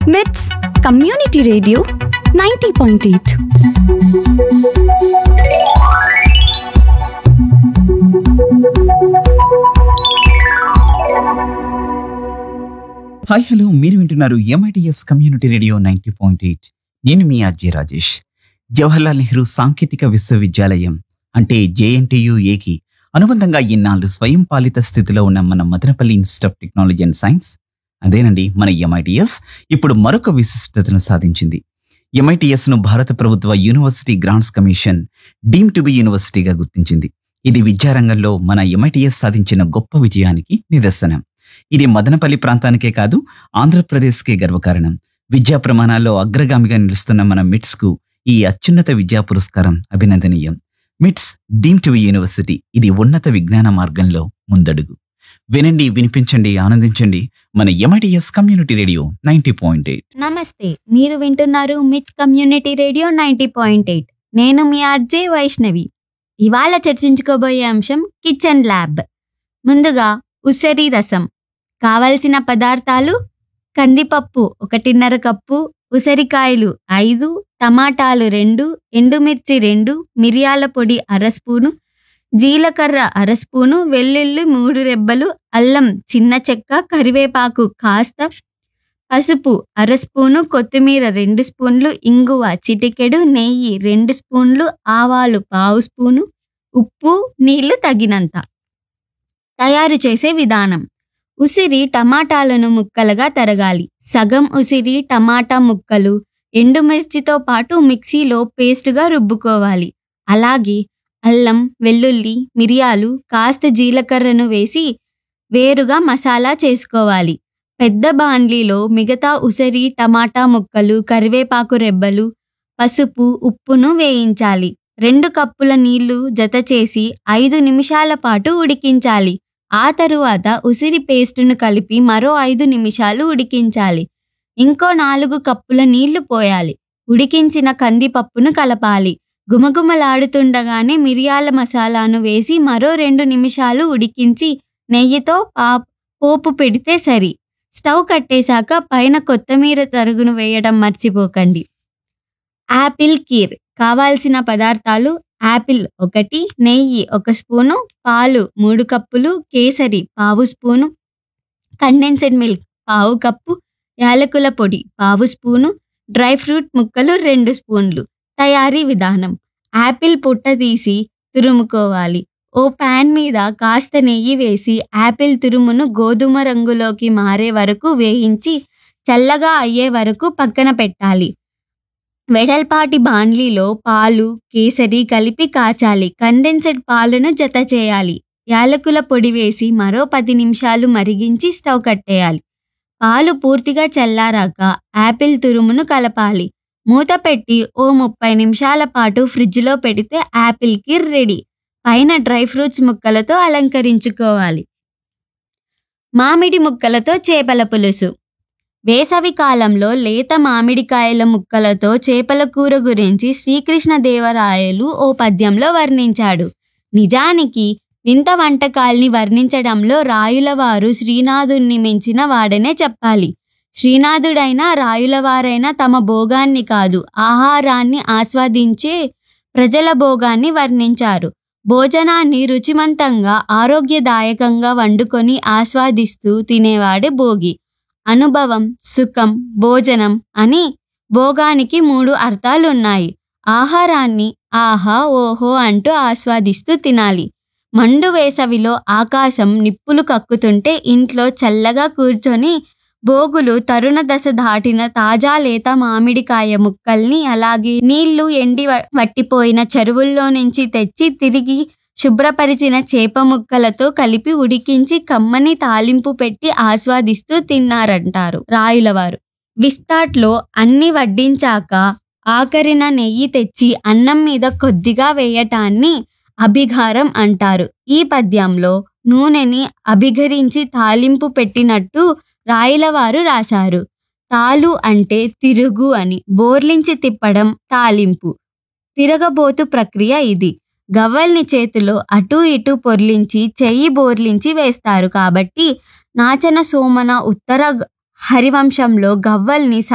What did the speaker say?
మిట్స్ community radio ninety point eight hi hello మీరు వింటున్నారు MITS community radio ninety point eight నేను మీ అజయ్ రాజేష్ జవహర్లాల్ నెహ్రూ సాంకేతిక విశ్వవిద్యాలయం అంటే జేఎన్టీయుఏకి అనుబంధంగా ఇన్నాళ్ళు స్వయం పాలిత స్థితిలో ఉన్న మన Madanapalle institute of technology and science అదేనండి మన ఎంఐటిఎస్ ఇప్పుడు మరొక విశిష్టతను సాధించింది ఎంఐటిఎస్ ను భారత ప్రభుత్వ university grants commission deem to be యూనివర్సిటీగా గుర్తించింది ఇది విద్యారంగంలో మన ఎంఐటిఎస్ సాధించిన గొప్ప విజయానికి నిదర్శనం ఇది మదనపల్లి ప్రాంతానికే కాదు ఆంధ్రప్రదేశ్కే గర్వకారణం విద్యా ప్రమాణాల్లో అగ్రగామిగా నిలుస్తున్న మన మిట్స్ కు ఈ అత్యున్నత విద్యా పురస్కారం అభినందనీయం మిట్స్ డీమ్ టు యూనివర్సిటీ ఇది ఉన్నత విజ్ఞాన మార్గంలో ముందడుగు వినండి వినిపించండి ఆనందించండి మన MITS community radio ninety point eight నమస్తే మీరు వింటున్నారు MITS community radio ninety point eight నేను మీ ఆర్జే వైష్ణవి ఇవాళ చర్చించుకోబోయే అంశం కిచెన్ ల్యాబ్ ముందుగా ఉసిరి రసం కావలసిన పదార్థాలు కందిపప్పు ఒకటిన్నర కప్పు ఉసిరికాయలు ఐదు టమాటాలు రెండు ఎండుమిర్చి రెండు మిరియాల పొడి అర స్పూను జీలకర్ర అర స్పూను వెల్లుల్లి మూడు రెబ్బలు అల్లం చిన్న చెక్క కరివేపాకు కాస్త పసుపు అర స్పూను కొత్తిమీర రెండు స్పూన్లు ఇంగువ చిటికెడు నెయ్యి రెండు స్పూన్లు ఆవాలు పావు స్పూను ఉప్పు నీళ్లు తగినంత తయారు చేసే విధానం ఉసిరి టమాటాలను ముక్కలుగా తరగాలి సగం ఉసిరి టమాటా ముక్కలు ఎండుమిర్చితో పాటు మిక్సీలో పేస్టుగా రుబ్బుకోవాలి అలాగే అల్లం వెల్లుల్లి మిరియాలు కాస్త జీలకర్రను వేసి వేరుగా మసాలా చేసుకోవాలి పెద్ద బాండ్లీలో మిగతా ఉసిరి టమాటా ముక్కలు కరివేపాకు రెబ్బలు పసుపు ఉప్పును వేయించాలి రెండు కప్పుల నీళ్లు జత చేసి ఐదు నిమిషాల పాటు ఉడికించాలి ఆ తరువాత ఉసిరి పేస్టును కలిపి మరో ఐదు నిమిషాలు ఉడికించాలి ఇంకో నాలుగు కప్పుల నీళ్లు పోయాలి ఉడికించిన కందిపప్పును కలపాలి గుమగుమలాడుతుండగానే మిరియాల మసాలాను వేసి మరో రెండు నిమిషాలు ఉడికించి నెయ్యితో పా పోపు పెడితే సరి స్టవ్ కట్టేశాక పైన కొత్తిమీర తరుగును వేయడం మర్చిపోకండి యాపిల్ కీర్ కావాల్సిన పదార్థాలు యాపిల్ ఒకటి నెయ్యి ఒక స్పూను పాలు మూడు కప్పులు కేసరి పావు స్పూను కండెన్స్డ్ మిల్క్ పావు కప్పు యాలకుల పొడి పావు స్పూను డ్రై ఫ్రూట్ ముక్కలు రెండు స్పూన్లు తయారీ విధానం యాపిల్ పుట్ట తీసి తురుముకోవాలి ఓ పాన్ మీద కాస్త నెయ్యి వేసి యాపిల్ తురుమును గోధుమ రంగులోకి మారే వరకు వేయించి చల్లగా అయ్యే వరకు పక్కన పెట్టాలి వెడల్పాటి బాండ్లీలో పాలు కేసరి కలిపి కాచాలి కండెన్సెడ్ పాలను జత చేయాలి యాలకుల పొడి వేసి మరో పది నిమిషాలు మరిగించి స్టవ్ కట్టేయాలి పాలు పూర్తిగా చల్లారాక యాపిల్ తురుమును కలపాలి మూత పెట్టి ఓ ముప్పై నిమిషాల పాటు ఫ్రిడ్జ్లో పెడితే యాపిల్ కీర్ రెడీ పైన డ్రై ఫ్రూట్స్ ముక్కలతో అలంకరించుకోవాలి మామిడి ముక్కలతో చేపల పులుసు వేసవి కాలంలో లేత మామిడికాయల ముక్కలతో చేపల కూర గురించి శ్రీకృష్ణదేవరాయలు ఓ పద్యంలో వర్ణించాడు నిజానికి వింత వంటకాల్ని వర్ణించడంలో రాయులవారు శ్రీనాథుణ్ణి మించిన వాడనే చెప్పాలి శ్రీనాథుడైనా రాయులవారైనా తమ భోగాన్ని కాదు ఆహారాన్ని ఆస్వాదించే ప్రజల భోగాన్ని వర్ణించారు భోజనాన్ని రుచిమంతంగా ఆరోగ్యదాయకంగా వండుకొని ఆస్వాదిస్తూ తినేవాడే భోగి అనుభవం సుఖం భోజనం అని భోగానికి మూడు అర్థాలున్నాయి ఆహారాన్ని ఆహా ఓహో అంటూ ఆస్వాదిస్తూ తినాలి మండు వేసవిలో ఆకాశం నిప్పులు కక్కుతుంటే ఇంట్లో చల్లగా కూర్చొని భోగులు తరుణ దశ దాటిన తాజా లేత మామిడికాయ ముక్కల్ని అలాగే నీళ్లు ఎండి వ- వట్టిపోయిన చెరువుల్లో నుంచి తెచ్చి తిరిగి శుభ్రపరిచిన చేప ముక్కలతో కలిపి ఉడికించి కమ్మని తాలింపు పెట్టి ఆస్వాదిస్తూ తిన్నారంటారు రాయులవారు విస్తాట్లో అన్ని వడ్డించాక ఆఖరిన నెయ్యి తెచ్చి అన్నం మీద కొద్దిగా వేయటాన్ని అభిఘారం అంటారు ఈ పద్యంలో నూనెని అభిఘరించి తాలింపు పెట్టినట్టు రాయలవారు రాశారు తాలు అంటే తిరుగు అని బోర్లించి తిప్పడం తాలింపు తిరగబోతు ప్రక్రియ ఇది గవ్వల్ని చేతిలో అటూ ఇటూ పొర్లించి చెయ్యి బోర్లించి వేస్తారు కాబట్టి నాచన సోమన ఉత్తర గ- హరివంశంలో గవ్వల్ని